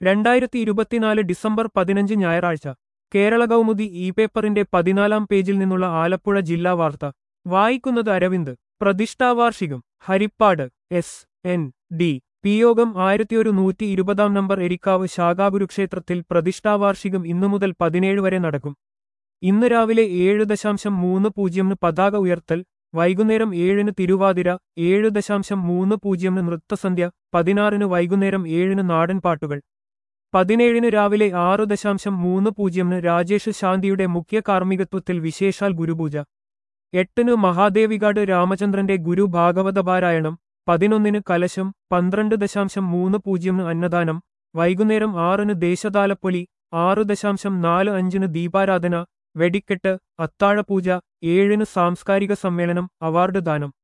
രണ്ടായിരത്തി ഇരുപത്തിനാല് ഡിസംബർ പതിനഞ്ച് ഞായറാഴ്ച കേരള കൗമുദി ഇ പേപ്പറിന്റെ പതിനാലാം പേജിൽ നിന്നുള്ള ആലപ്പുഴ ജില്ലാ വാർത്ത വായിക്കുന്നത് അരവിന്ദ് പ്രതിഷ്ഠാവാർഷികം Haripad S N D P യോഗം ആയിരത്തിയൊരു നൂറ്റി ഇരുപതാം നമ്പർ എരിക്കാവ് ശാഖാഗുരുക്ഷേത്രത്തിൽ പ്രതിഷ്ഠാവാർഷികം ഇന്നു മുതൽ പതിനേഴ് വരെ നടക്കും ഇന്ന് രാവിലെ ഏഴ് ദശാംശം മൂന്ന് പൂജ്യമിന് പതാക ഉയർത്തൽ വൈകുന്നേരം ഏഴിന് തിരുവാതിര ഏഴ് ദശാംശം മൂന്ന് പൂജ്യമിന് നൃത്തസന്ധ്യ പതിനാറിന് വൈകുന്നേരം ഏഴിന് നാടൻ പാട്ടുകൾ പതിനേഴിന് രാവിലെ ആറ് ദശാംശം മൂന്ന് പൂജ്യമിന് രാജേഷ് ശാന്തിയുടെ മുഖ്യ കാർമ്മികത്വത്തിൽ വിശേഷാൽ ഗുരുപൂജ എട്ടിന് മഹാദേവികാട് രാമചന്ദ്രന്റെ ഗുരു ഭാഗവത പാരായണം പതിനൊന്നിന് കലശം പന്ത്രണ്ട് ദശാംശം മൂന്ന് പൂജ്യമിന് അന്നദാനം വൈകുന്നേരം ആറിന് ദേശതാലപ്പൊലി ആറ് ദശാംശം നാല് അഞ്ചിന് ദീപാരാധന വെടിക്കെട്ട് അത്താഴപൂജ ഏഴിന് സാംസ്കാരിക സമ്മേളനം അവാർഡ് ദാനം